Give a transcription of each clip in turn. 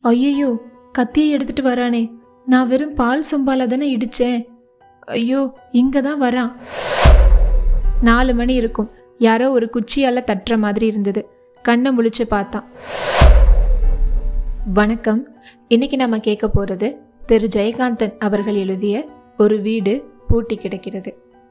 ஐயோ கத்தியை எடுத்துட்டு வரானே நான் வெறும் பால் சொம்பால தானே இடிச்சேன் ஐயோ இங்க தான் வரான் நாலு மணி இருக்கும் யாரோ ஒரு குச்சியால தட்டுற மாதிரி இருந்தது கண்ணை முழிச்சு பார்த்தான் வணக்கம் இன்னைக்கு நம்ம கேட்க போறது திரு ஜெயகாந்தன் அவர்கள் எழுதிய ஒரு வீடு பூட்டி கிடக்கிறது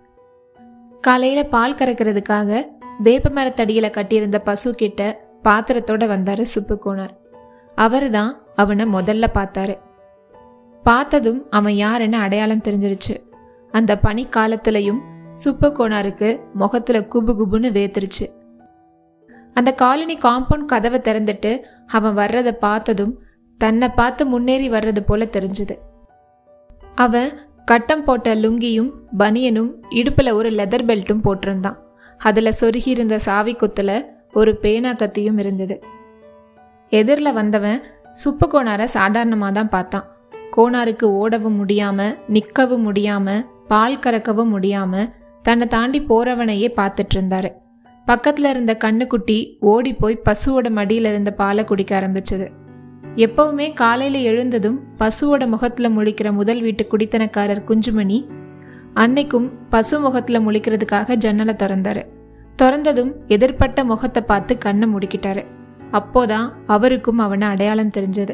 காலையில பால் கறக்கிறதுக்காக வேப்ப மரத்தடியில கட்டியிருந்த பசு கிட்ட பாத்திரத்தோட வந்தாரு சுப்புக்கோனார் அவர் தான் அவனை முதல்ல பார்த்தாரு பார்த்ததும் அவன் யாருன்னு அடையாளம் தெரிஞ்சிருச்சு அந்த பனி காலத்திலையும் சுப்புக்கோனாருக்கு முகத்துல குபு குபுன்னு வேத்துருச்சு அந்த காலனி காம்பவுண்ட் கதவை திறந்துட்டு அவன் வர்றதை பார்த்ததும் தன்னை பார்த்து முன்னேறி வர்றது போல தெரிஞ்சுது அவன் கட்டம் போட்ட லுங்கியும் பனியனும் இடுப்புல ஒரு லெதர் பெல்ட்டும் போட்டிருந்தான் அதுல சொருகி இருந்த சாவி குத்துல ஒரு பேனா கத்தியும் இருந்தது எதிரில் வந்தவன் சுப்பு கோணாரை சாதாரணமாக தான் பார்த்தான் கோணாருக்கு ஓடவும் முடியாம நிற்கவும் முடியாம பால் கறக்கவும் முடியாம தன்னை தாண்டி போறவனையே பார்த்துட்டு இருந்தாரு பக்கத்துல இருந்த கண்ணுக்குட்டி ஓடி போய் பசுவோட மடியில இருந்த பாலை குடிக்க ஆரம்பிச்சது எப்பவுமே காலையில எழுந்ததும் பசுவோட முகத்துல முழிக்கிற முதல் வீட்டு குடித்தனக்காரர் குஞ்சுமணி அன்னைக்கும் பசு முகத்துல முழிக்கிறதுக்காக ஜன்னலை திறந்தாரு திறந்ததும் எதிர்பட்ட முகத்தை பார்த்து கண்ணை முடிக்கிட்டாரு அப்போதான் அவருக்கும் அவனை அடையாளம் தெரிஞ்சது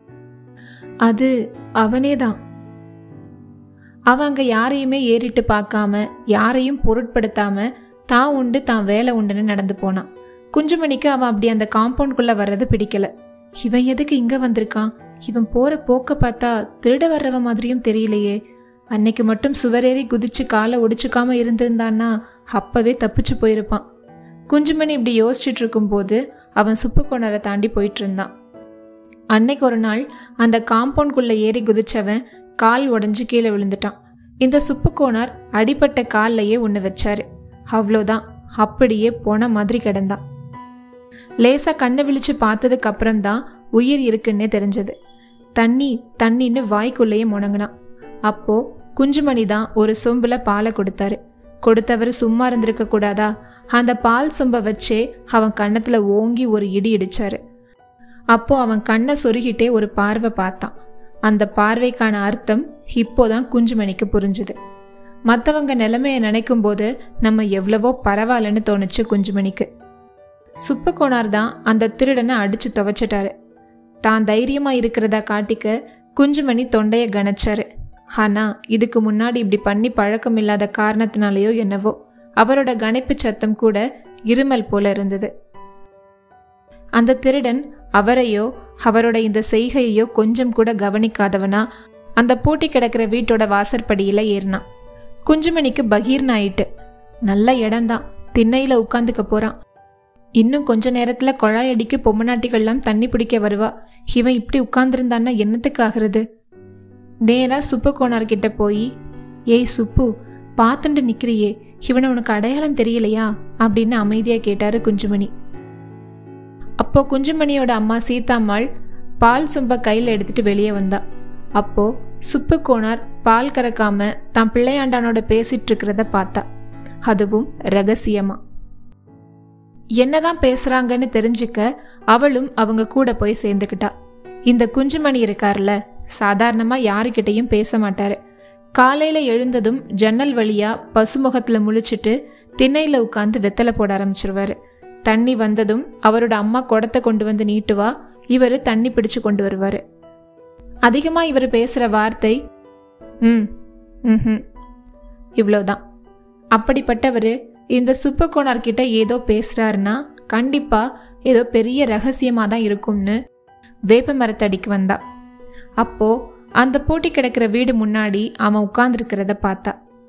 அது அவனேதான் அவன் அங்க யாரையுமே ஏறிட்டு பார்க்காம யாரையும் பொருட்படுத்தாம தான் உண்டு தான் வேலை உண்டுன்னு நடந்து போனான் குஞ்சுமணிக்கு அவன் அப்படி அந்த காம்பவுண்ட்குள்ள வர்றது பிடிக்கல இவன் எதுக்கு இங்க வந்திருக்கான் இவன் போற போக்க பார்த்தா திருட வர்றவ மாதிரியும் தெரியலையே அன்னைக்கு மட்டும் சுவரேறி குதிச்சு காலை ஒடிச்சுக்காம இருந்திருந்தான்னா அப்பவே தப்பிச்சு போயிருப்பான் குஞ்சுமணி இப்படி யோசிச்சுட்டு இருக்கும்போது அவன் சுப்பு கொணரை தாண்டி போயிட்டு இருந்தான் அன்னைக்கு ஒரு நாள் அந்த காம்பவுண்ட்குள்ள ஏறி குதிச்சவன் கால் உடஞ்சு கீழே விழுந்துட்டான் இந்த சுப்புக்கோனார் அடிப்பட்ட கால்லையே ஒன்று வச்சாரு அவ்வளோதான் அப்படியே போன மாதிரி கிடந்தான் லேசா கண்ணை விழிச்சு பார்த்ததுக்கு அப்புறம்தான் உயிர் இருக்குன்னே தெரிஞ்சது தண்ணி தண்ணின்னு வாய்க்குள்ளேயே முணங்கினான் அப்போ குஞ்சுமணி தான் ஒரு சொம்புல பாலை கொடுத்தாரு கொடுத்தவர் சும்மா இருந்திருக்க கூடாதா அந்த பால் சொம்ப வச்சே அவன் கன்னத்துல ஓங்கி ஒரு இடி இடிச்சாரு அப்போ அவன் கண்ணை சொருகிட்டே ஒரு பார்வை பார்த்தான் அந்த பார்வைக்கான அர்த்தம் இப்போதான் குஞ்சுமணிக்கு புரிஞ்சுது மற்றவங்க நிலைமையை நினைக்கும் போது நம்ம எவ்வளவோ பரவாயில்லன்னு தோணுச்சு குஞ்சுமணிக்கு சுப்பக்கோனார் தான் அந்த திருடனை அடிச்சு துவைச்சிட்டாரு தான் தைரியமா இருக்கிறதா காட்டிக்க குஞ்சுமணி தொண்டைய கணச்சாரு ஆனா இதுக்கு முன்னாடி இப்படி பண்ணி பழக்கம் இல்லாத காரணத்தினாலேயோ என்னவோ அவரோட கணைப்பு சத்தம் கூட இருமல் போல இருந்தது அந்த திருடன் அவரையோ அவரோட இந்த செய்கையோ கொஞ்சம் கூட கவனிக்காதவனா அந்த பூட்டி கிடக்கிற வீட்டோட வாசற்படியில ஏறினான் குஞ்சுமணிக்கு பகீர்னு ஆயிட்டு நல்ல இடம்தான் திண்ணையில உட்காந்துக்க போறான் இன்னும் கொஞ்ச நேரத்துல குழாய் அடிக்கு பொம்மநாட்டிகள்லாம் தண்ணி பிடிக்க வருவா இவன் இப்படி உட்கார்ந்துருந்தான்னா என்னத்துக்கு ஆகுறது நேரா சுப்பு கோனார்கிட்ட போய் ஏய் சுப்பு பார்த்துட்டு நிக்கிறியே இவனை உனக்கு அடையாளம் தெரியலையா அப்படின்னு அமைதியா கேட்டாரு குஞ்சுமணி அப்போ குஞ்சுமணியோட அம்மா சீதாம்மாள் பால் சொம்ப கையில் எடுத்துட்டு வெளியே வந்தா அப்போ சுப்பு கோணார் பால் கறக்காம தான் பிள்ளையாண்டானோட பேசிட்டு இருக்கிறத பார்த்தா அதுவும் ரகசியமா என்னதான் பேசுறாங்கன்னு தெரிஞ்சுக்க அவளும் அவங்க கூட போய் சேர்ந்துக்கிட்டா இந்த குஞ்சுமணி இருக்கார்ல சாதாரணமா யாருக்கிட்டையும் பேச மாட்டாரு காலையில எழுந்ததும் ஜன்னல் வழியா பசுமுகத்துல முழிச்சிட்டு திண்ணையில உட்காந்து வெத்தலை போட ஆரம்பிச்சிருவாரு தண்ணி வந்ததும் அவரோட அம்மா குடத்தை கொண்டு வந்து நீட்டுவா இவர் தண்ணி பிடிச்சு கொண்டு வருவாரு அதிகமா இவர் பேசுற வார்த்தை ம் ம் இவ்வளோதான் அப்படிப்பட்டவர் இந்த சுப்பக்கோனார் கிட்ட ஏதோ பேசுறாருன்னா கண்டிப்பா ஏதோ பெரிய ரகசியமா தான் இருக்கும்னு வேப்ப மரத்தடிக்கு வந்தா அப்போ அந்த பூட்டி கிடக்கிற வீடு முன்னாடி அவன் உட்கார்ந்துருக்கிறத பார்த்தா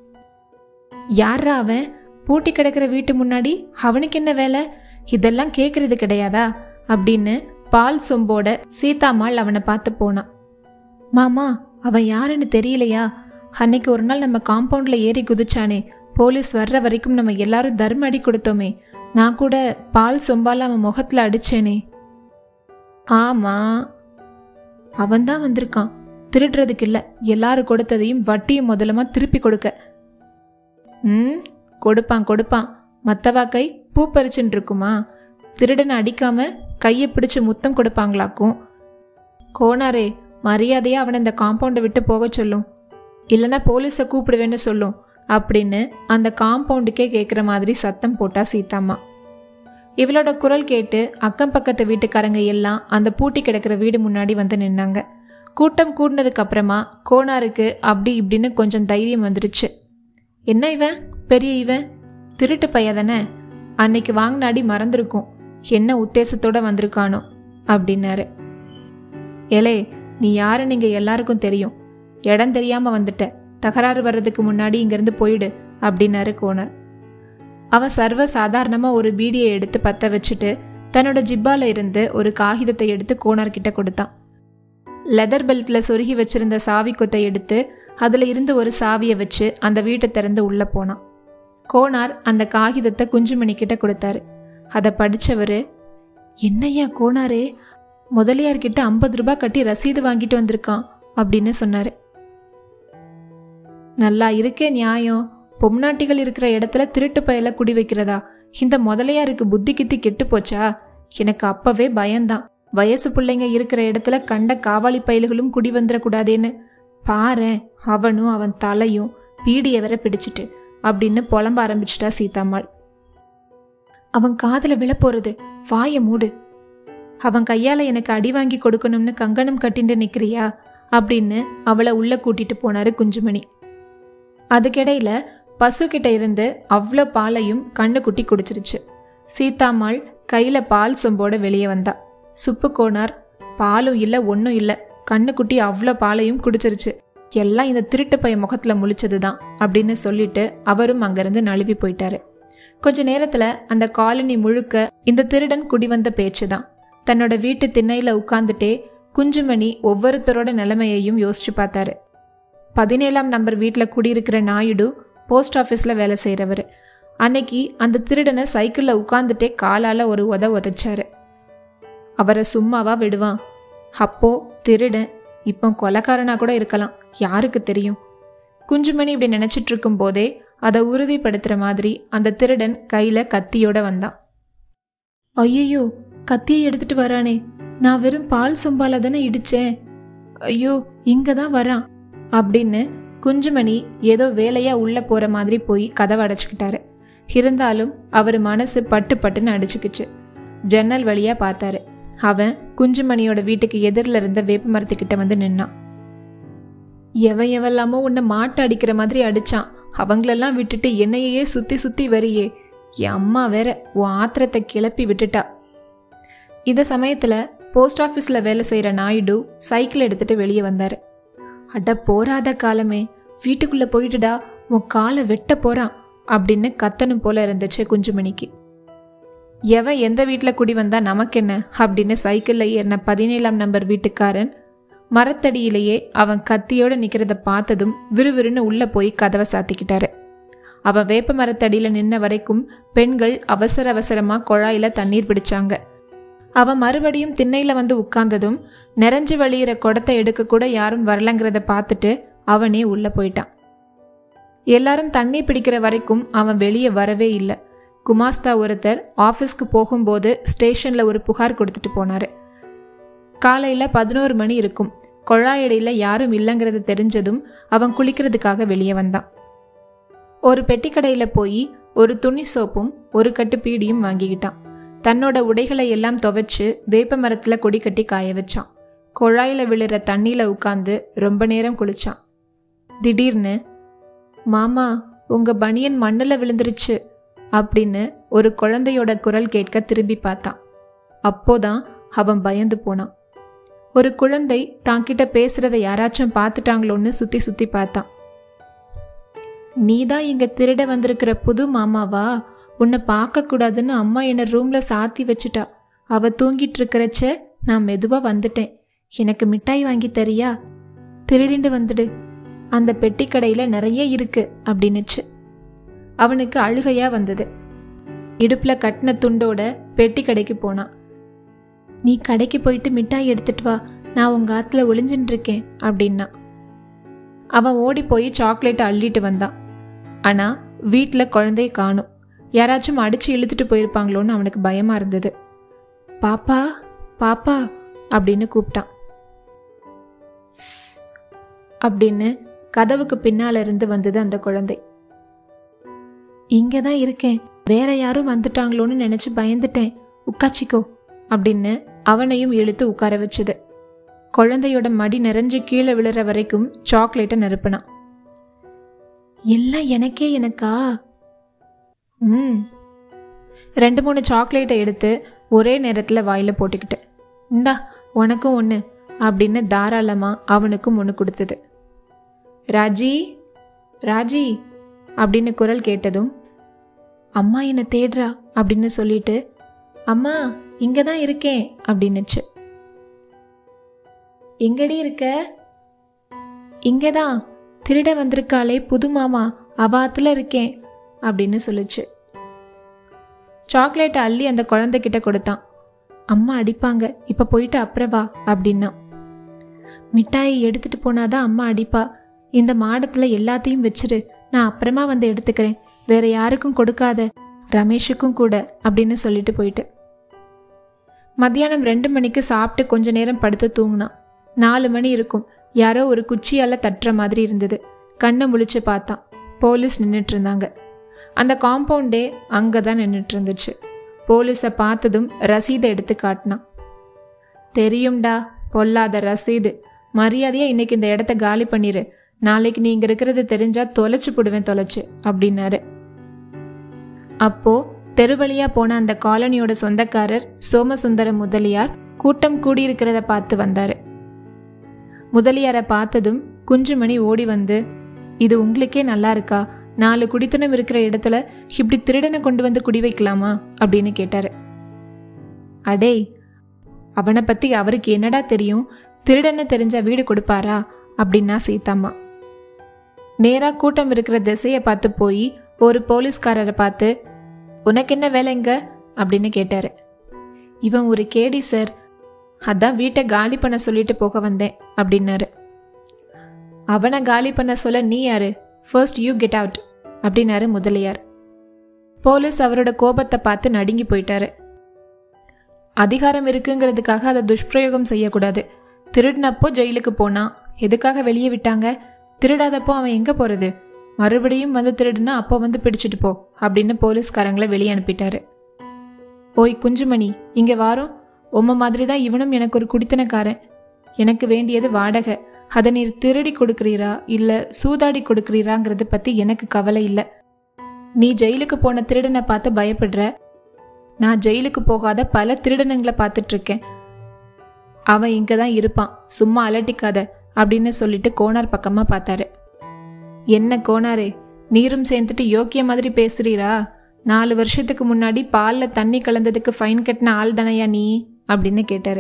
யாரா அவன் பூட்டி கிடக்கிற வீட்டு முன்னாடி அவனுக்கு என்ன வேலை இதெல்லாம் கேட்கறது கிடையாதா அப்படின்னு பால் சொம்போட சீதாம்மாள் அவனை பார்த்து போனான் மாமா அவன் யாருன்னு தெரியலையா அன்னைக்கு ஒரு நாள் நம்ம காம்பவுண்ட்ல ஏறி குதிச்சானே போலீஸ் வர்ற வரைக்கும் நம்ம எல்லாரும் தர்ம அடி கொடுத்தோமே நான் கூட பால் சொம்பால அவன் முகத்துல அடிச்சேனே ஆமா அவன்தான் வந்திருக்கான் திருடுறதுக்கு இல்ல எல்லாரும் கொடுத்ததையும் வட்டியும் முதலமா திருப்பி கொடுக்க ம் கொடுப்பான் கொடுப்பான் மத்தவா கை பூ பறிச்சுன்னு இருக்குமா திருடனை அடிக்காம கையை பிடிச்சு முத்தம் கொடுப்பாங்களாக்கும் கோனாரே மரியாதையா அவனை இந்த காம்பவுண்டை விட்டு போக சொல்லும் இல்லைன்னா போலீஸை கூப்பிடுவேன்னு சொல்லும் அப்படின்னு அந்த காம்பவுண்டுக்கே கேட்குற மாதிரி சத்தம் போட்டா சீதாம்மா இவளோட குரல் கேட்டு அக்கம் பக்கத்து வீட்டுக்காரங்க எல்லாம் அந்த பூட்டி கிடக்கிற வீடு முன்னாடி வந்து நின்னாங்க கூட்டம் கூடினதுக்கு அப்புறமா கோனாருக்கு அப்படி இப்படின்னு கொஞ்சம் தைரியம் வந்துருச்சு என்ன இவன் பெரிய இவன் திருட்டு பையன் தானே அன்னைக்கு வாங்கின அடி மறந்துருக்கும் என்ன உத்தேசத்தோட வந்திருக்கானோ அப்படின்னாரு ஏலே நீ யாரு நீங்க எல்லாருக்கும் தெரியும் இடம் தெரியாம வந்துட்ட தகராறு வர்றதுக்கு முன்னாடி இங்கிருந்து போயிடு அப்படின்னாரு கோனர் அவன் சர்வ சாதாரணமா ஒரு பீடியை எடுத்து பத்த வச்சுட்டு தன்னோட ஜிப்பால இருந்து ஒரு காகிதத்தை எடுத்து கோனார் கிட்ட கொடுத்தான் லெதர் பெல்ட்ல சொருகி வச்சிருந்த சாவி கொத்தை எடுத்து அதுல இருந்து ஒரு சாவியை வச்சு அந்த வீட்டை திறந்து உள்ள போனான் கோனார் அந்த காகிதத்தை குஞ்சுமணி கிட்ட கொடுத்தாரு அதை படிச்சவரு என்னய்யா கோனாரே முதலியார்கிட்ட ஐம்பது ரூபாய் கட்டி ரசீது வாங்கிட்டு வந்திருக்கான் அப்படின்னு சொன்னாரு நல்லா இருக்கே நியாயம் பொம்நாட்டிகள் இருக்கிற இடத்துல திருட்டு பயல குடி வைக்கிறதா இந்த முதலையாருக்கு புத்தி கித்தி கெட்டு போச்சா எனக்கு அப்பவே பயம்தான் வயசு பிள்ளைங்க இருக்கிற இடத்துல கண்ட காவாலி பயல்களும் குடி வந்துடக்கூடாதேன்னு பாரேன் அவனும் அவன் தலையும் பீடியை வர பிடிச்சிட்டு அப்படின்னு புலம்ப ஆரம்பிச்சிட்டா சீதாம்மாள் அவன் காதுல விழப்போறது வாய மூடு அவன் கையால எனக்கு அடி வாங்கி கொடுக்கணும்னு கங்கணம் கட்டிண்டு நிக்கிறியா அப்படின்னு அவளை உள்ள கூட்டிட்டு போனாரு குஞ்சுமணி அதுக்கிடையில பசு கிட்ட இருந்து அவ்வளோ பாலையும் கண்ணு குட்டி குடிச்சிருச்சு சீதாம்மாள் கையில பால் சொம்போட வெளியே வந்தா சுப்பு கோனார் பாலும் இல்லை ஒன்றும் இல்லை கண்ணுக்குட்டி அவ்வளோ பாலையும் குடிச்சிருச்சு எல்லாம் இந்த திருட்டு பைய முகத்துல முழிச்சது தான் அப்படின்னு சொல்லிட்டு அவரும் அங்கிருந்து நழுவி போயிட்டாரு கொஞ்ச நேரத்துல அந்த காலனி முழுக்க இந்த திருடன் குடி வந்த பேச்சு தான் தன்னோட வீட்டு திண்ணையில உட்கார்ந்துட்டே குஞ்சுமணி ஒவ்வொருத்தரோட நிலைமையையும் யோசிச்சு பார்த்தாரு பதினேழாம் நம்பர் வீட்டில் குடியிருக்கிற நாயுடு போஸ்ட் ஆஃபீஸில் வேலை செய்கிறவர் அன்னைக்கு அந்த திருடனை சைக்கிளில் உட்காந்துட்டே காலால் ஒரு உத உதைச்சாரு அவரை சும்மாவா விடுவான் அப்போ திருடன் இப்போ கொலைக்காரனா கூட இருக்கலாம் யாருக்கு தெரியும் குஞ்சுமணி இப்படி நினைச்சிட்டு இருக்கும் போதே அதை உறுதிப்படுத்துற மாதிரி அந்த திருடன் கையில கத்தியோட வந்தான் ஐயோ கத்தியை எடுத்துட்டு வரானே நான் வெறும் பால் சொம்பால தானே இடிச்சேன் ஐயோ இங்க தான் வரான் அப்படின்னு குஞ்சுமணி ஏதோ வேலையா உள்ள போற மாதிரி போய் கதவை அடைச்சுக்கிட்டாரு இருந்தாலும் அவர் மனசு பட்டு பட்டுன்னு அடிச்சுக்கிச்சு ஜன்னல் வழியா பார்த்தாரு அவன் குஞ்சுமணியோட வீட்டுக்கு எதிரில் இருந்த வேப்ப மரத்துக்கிட்ட வந்து நின்னான் எவன் எவெல்லாமோ உன்னை மாட்டு அடிக்கிற மாதிரி அடிச்சான் அவங்களெல்லாம் விட்டுட்டு என்னையே சுத்தி சுத்தி வரியே என் அம்மா வேற உன் ஆத்திரத்தை கிளப்பி விட்டுட்டா இந்த சமயத்துல போஸ்ட் ஆஃபீஸில் வேலை செய்கிற நாயுடு சைக்கிள் எடுத்துட்டு வெளியே வந்தாரு அட போராத காலமே வீட்டுக்குள்ள போயிட்டுடா உன் காலை வெட்ட போறான் அப்படின்னு கத்தனும் போல இருந்துச்சு குஞ்சுமணிக்கு எவன் எந்த வீட்டில் குடி வந்தா நமக்கென்ன அப்படின்னு சைக்கிளில் ஏறின பதினேழாம் நம்பர் வீட்டுக்காரன் மரத்தடியிலேயே அவன் கத்தியோட நிக்கிறத பார்த்ததும் விறுவிறுன்னு உள்ள போய் கதவை சாத்திக்கிட்டாரு அவன் வேப்ப மரத்தடியில நின்ன வரைக்கும் பெண்கள் அவசர அவசரமா குழாயில தண்ணீர் பிடிச்சாங்க அவன் மறுபடியும் திண்ணையில வந்து உட்கார்ந்ததும் நிறைஞ்சு வழியிற குடத்தை எடுக்க கூட யாரும் வரலங்கிறத பார்த்துட்டு அவனே உள்ள போயிட்டான் எல்லாரும் தண்ணி பிடிக்கிற வரைக்கும் அவன் வெளியே வரவே இல்லை குமாஸ்தா ஒருத்தர் ஆஃபீஸ்க்கு போகும்போது ஸ்டேஷன்ல ஒரு புகார் கொடுத்துட்டு போனாரு காலையில பதினோரு மணி இருக்கும் குழாயடியில யாரும் இல்லைங்கிறது தெரிஞ்சதும் அவன் குளிக்கிறதுக்காக வெளியே வந்தான் ஒரு பெட்டி கடையில போய் ஒரு துணி சோப்பும் ஒரு கட்டு பீடியும் வாங்கிக்கிட்டான் தன்னோட உடைகளை எல்லாம் துவைச்சு வேப்ப மரத்துல கொடி கட்டி காய வச்சான் குழாயில விழுற தண்ணியில உட்காந்து ரொம்ப நேரம் குளிச்சான் திடீர்னு மாமா உங்க பனியன் மண்ணுல விழுந்துருச்சு அப்படின்னு ஒரு குழந்தையோட குரல் கேட்க திரும்பி பார்த்தான் அப்போதான் அவன் பயந்து போனான் ஒரு குழந்தை தான்கிட்ட பேசுறத யாராச்சும் பார்த்துட்டாங்களோன்னு சுத்தி சுத்தி பார்த்தான் நீதான் இங்க திருட வந்திருக்கிற புது மாமாவா உன்னை பார்க்க கூடாதுன்னு அம்மா என்னை ரூம்ல சாத்தி வச்சுட்டா அவ தூங்கிட்டு இருக்கிறச்ச நான் மெதுவா வந்துட்டேன் எனக்கு மிட்டாய் வாங்கி தரியா திருடிண்டு வந்துடு அந்த பெட்டி கடையில நிறைய இருக்கு அப்படின்னுச்சு அவனுக்கு அழுகையா வந்தது இடுப்புல கட்டின துண்டோட பெட்டி கடைக்கு போனான் நீ கடைக்கு போயிட்டு மிட்டாய் எடுத்துட்டு வா நான் உங்க ஆத்துல ஒளிஞ்சுட்டு இருக்கேன் அப்படின்னா அவன் ஓடி போய் சாக்லேட்டை அள்ளிட்டு வந்தான் ஆனா வீட்ல குழந்தைய காணும் யாராச்சும் அடிச்சு இழுத்துட்டு போயிருப்பாங்களோன்னு அவனுக்கு பயமா இருந்தது பாப்பா பாப்பா அப்படின்னு கூப்பிட்டான் அப்படின்னு கதவுக்கு பின்னால இருந்து வந்தது அந்த குழந்தை இங்கே தான் இருக்கேன் வேற யாரும் வந்துட்டாங்களோன்னு நினைச்சு பயந்துட்டேன் உட்காச்சிக்கோ அப்படின்னு அவனையும் இழுத்து உட்கார வச்சுது குழந்தையோட மடி நிறைஞ்சு கீழே விழுற வரைக்கும் சாக்லேட்டை நிரப்பினான் எல்லாம் எனக்கே எனக்கா ம் ரெண்டு மூணு சாக்லேட்டை எடுத்து ஒரே நேரத்தில் வாயில் போட்டுக்கிட்டு இந்தா உனக்கும் ஒன்று அப்படின்னு தாராளமாக அவனுக்கும் ஒன்று கொடுத்தது ராஜி ராஜி அப்படின்னு குரல் கேட்டதும் அம்மா என்னை தேடுறா அப்படின்னு சொல்லிட்டு அம்மா இங்கே தான் இருக்கேன் அப்படின்னுச்சு எங்கடி இருக்க இங்கே தான் திருட வந்திருக்காளே புது மாமா அவாத்துல இருக்கேன் அப்படின்னு சொல்லுச்சு சாக்லேட்டை அள்ளி அந்த குழந்தைகிட்ட கொடுத்தான் அம்மா அடிப்பாங்க இப்போ போயிட்டு அப்புறம் வா அப்படின்னா மிட்டாயை எடுத்துட்டு போனாதான் அம்மா அடிப்பா இந்த மாடத்தில் எல்லாத்தையும் வச்சிரு நான் அப்புறமா வந்து எடுத்துக்கிறேன் வேற யாருக்கும் கொடுக்காத ரமேஷுக்கும் கூட அப்படின்னு சொல்லிட்டு போயிட்டு மத்தியானம் ரெண்டு மணிக்கு சாப்பிட்டு கொஞ்ச நேரம் படுத்து தூங்கினான் நாலு மணி இருக்கும் யாரோ ஒரு குச்சியால் தட்டுற மாதிரி இருந்தது கண்ணை முழிச்சு பார்த்தான் போலீஸ் நின்றுட்டு இருந்தாங்க அந்த காம்பவுண்டே அங்கே தான் நின்றுட்டு இருந்துச்சு போலீஸை பார்த்ததும் ரசீதை எடுத்து காட்டினான் தெரியும்டா பொல்லாத ரசீது மரியாதையாக இன்னைக்கு இந்த இடத்த காலி பண்ணிடு நாளைக்கு நீ இங்கே இருக்கிறது தெரிஞ்சா தொலைச்சு போடுவேன் தொலைச்சு அப்படின்னாரு அப்போ தெருவழியா போன அந்த காலனியோட சொந்தக்காரர் சோமசுந்தர முதலியார் கூட்டம் கூடியிருக்கிறத பார்த்து வந்தாரு முதலியாரை பார்த்ததும் குஞ்சுமணி ஓடி வந்து இது உங்களுக்கே நல்லா இருக்கா நாலு குடித்தனம் இருக்கிற இடத்துல இப்படி திருடனை கொண்டு வந்து குடி வைக்கலாமா அப்படின்னு கேட்டாரு அடே அவனை பத்தி அவருக்கு என்னடா தெரியும் திருடன்னு தெரிஞ்சா வீடு கொடுப்பாரா அப்படின்னா சீதாம்மா நேரா கூட்டம் இருக்கிற திசையை பார்த்து போய் ஒரு போலீஸ்காரரை பார்த்து உனக்கு என்ன வேலைங்க அப்படின்னு கேட்டாரு இவன் ஒரு கேடி சார் அதான் வீட்டை காலி பண்ண சொல்லிட்டு போக வந்தேன் அப்படின்னாரு அவனை காலி பண்ண சொல்ல நீ யாரு ஃபர்ஸ்ட் யூ கெட் அவுட் அப்படின்னாரு முதலியார் போலீஸ் அவரோட கோபத்தை பார்த்து நடுங்கி போயிட்டாரு அதிகாரம் இருக்குங்கிறதுக்காக அதை துஷ்பிரயோகம் செய்யக்கூடாது திருடினப்போ ஜெயிலுக்கு போனான் எதுக்காக வெளியே விட்டாங்க திருடாதப்போ அவன் எங்கே போகிறது மறுபடியும் வந்து திருடுனா அப்போ வந்து பிடிச்சிட்டு போ அப்படின்னு போலீஸ்காரங்களை வெளியே அனுப்பிட்டாரு ஓய் குஞ்சுமணி இங்கே வாரோம் உம்ம மாதிரி தான் இவனும் எனக்கு ஒரு குடித்தனக்காரன் எனக்கு வேண்டியது வாடகை அதை நீர் திருடி கொடுக்குறீரா இல்லை சூதாடி கொடுக்குறீராங்கிறத பற்றி எனக்கு கவலை இல்லை நீ ஜெயிலுக்கு போன திருடனை பார்த்து பயப்படுற நான் ஜெயிலுக்கு போகாத பல திருடனுங்களை பார்த்துட்டு இருக்கேன் அவன் இங்கே தான் இருப்பான் சும்மா அலட்டிக்காத அப்படின்னு சொல்லிட்டு கோனார் பக்கமாக பார்த்தாரு என்ன கோனாரே நீரும் சேர்ந்துட்டு யோக்கிய மாதிரி பேசுறீரா நாலு வருஷத்துக்கு முன்னாடி பாலில் தண்ணி கலந்ததுக்கு ஃபைன் கட்டின ஆள் தானையா நீ அப்படின்னு கேட்டாரு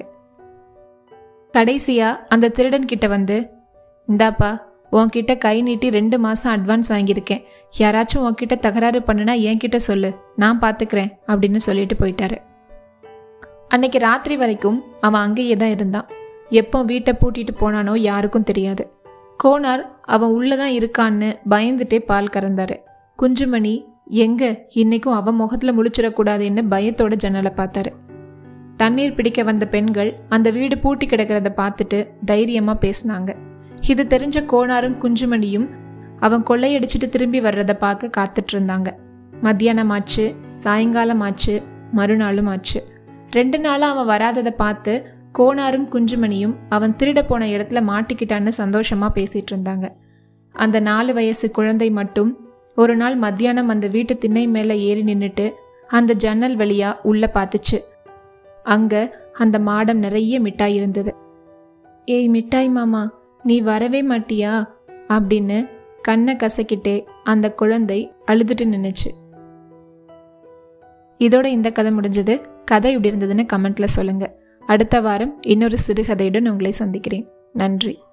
கடைசியா அந்த திருடன் கிட்ட வந்து இந்தாப்பா உன்கிட்ட கை நீட்டி ரெண்டு மாசம் அட்வான்ஸ் வாங்கியிருக்கேன் யாராச்சும் உன்கிட்ட தகராறு பண்ணுனா என்கிட்ட சொல்லு நான் பார்த்துக்கிறேன் அப்படின்னு சொல்லிட்டு போயிட்டாரு அன்னைக்கு ராத்திரி வரைக்கும் அவன் அங்கேயே தான் இருந்தான் எப்போ வீட்டை பூட்டிட்டு போனானோ யாருக்கும் தெரியாது கோனார் அவன் உள்ளதான் இருக்கான்னு பயந்துட்டே பால் கறந்தாரு குஞ்சுமணி எங்க இன்னைக்கும் அவன் முகத்துல முழிச்சிடக்கூடாதுன்னு பயத்தோட ஜன்னலை பார்த்தாரு தண்ணீர் பிடிக்க வந்த பெண்கள் அந்த வீடு பூட்டி கிடக்கிறத பார்த்துட்டு தைரியமா பேசினாங்க இது தெரிஞ்ச கோனாரும் குஞ்சுமணியும் அவன் கொள்ளையடிச்சிட்டு திரும்பி வர்றத பார்க்க காத்துட்டு இருந்தாங்க மத்தியானம் ஆச்சு சாயங்காலம் ஆச்சு மறுநாளும் ஆச்சு ரெண்டு நாளா அவன் வராததை பார்த்து கோனாரும் குஞ்சுமணியும் அவன் திருட போன இடத்துல மாட்டிக்கிட்டான்னு சந்தோஷமா பேசிட்டு இருந்தாங்க அந்த நாலு வயசு குழந்தை மட்டும் ஒரு நாள் மத்தியானம் அந்த வீட்டு திண்ணை மேல ஏறி நின்னுட்டு அந்த ஜன்னல் வழியா உள்ள பார்த்துச்சு அங்க அந்த மாடம் நிறைய மிட்டாய் இருந்தது ஏய் மிட்டாய் மாமா நீ வரவே மாட்டியா அப்படின்னு கண்ணை கசக்கிட்டே அந்த குழந்தை அழுதுட்டு நின்னுச்சு இதோட இந்த கதை முடிஞ்சது கதை எப்படி இருந்ததுன்னு கமெண்ட்ல சொல்லுங்க அடுத்த வாரம் இன்னொரு சிறுகதையுடன் உங்களை சந்திக்கிறேன் நன்றி